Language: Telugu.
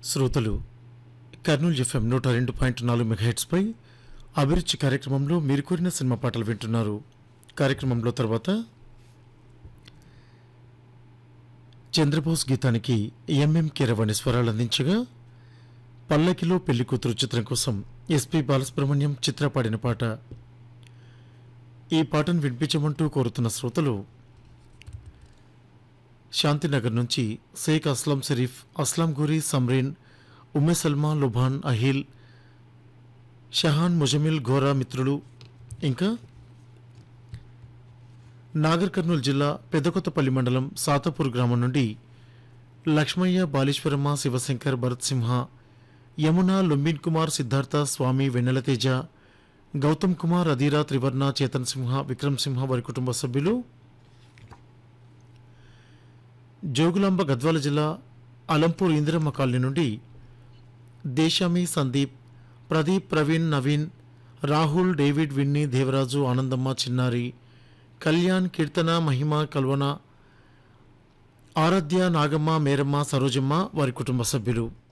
శ్రోతలు కర్నూలు ఎఫ్ఎం నూట రెండు పాయింట్ నాలుగు మెగాహెట్స్పై అభిరుచి కార్యక్రమంలో మీరు కోరిన సినిమా పాటలు వింటున్నారు కార్యక్రమంలో తర్వాత చంద్రబోస్ గీతానికి ఎంఎం కీరవాణి స్వరాలు అందించగా పల్లకిలో పెళ్లి కూతురు చిత్రం కోసం ఎస్పి బాలసుబ్రహ్మణ్యం చిత్ర పాడిన పాట ఈ పాటను వినిపించమంటూ కోరుతున్న శ్రోతలు శాంతినగర్ నుంచి షేక్ అస్లాం షరీఫ్ అస్లాం గురి సమ్రీన్ ఉమ్మె సల్మా లుబాన్ అహిల్ షహాన్ ముజమిల్ ఘోరా మిత్రులు ఇంకా నాగర్ కర్నూలు జిల్లా పెద్దకొత్తపల్లి మండలం సాతపూర్ గ్రామం నుండి లక్ష్మయ్య బాలీశ్వరమ్మ శివశంకర్ భరత్ సింహ యమున లుంబిన్ కుమార్ సిద్ధార్థ స్వామి వెన్నెలతేజ గౌతమ్ కుమార్ అధీరా త్రివర్ణ చేతన్ సింహ విక్రమ్ సింహ వారి కుటుంబ సభ్యులు జోగులాంబ గద్వాల జిల్లా అలంపూర్ ఇందిరమ్మ కాలనీ నుండి దేశామి సందీప్ ప్రదీప్ ప్రవీణ్ నవీన్ రాహుల్ డేవిడ్ విన్నీ దేవరాజు ఆనందమ్మ చిన్నారి కళ్యాణ్ కీర్తన మహిమ కల్వన ఆరాధ్య నాగమ్మ మేరమ్మ సరోజమ్మ వారి కుటుంబ సభ్యులు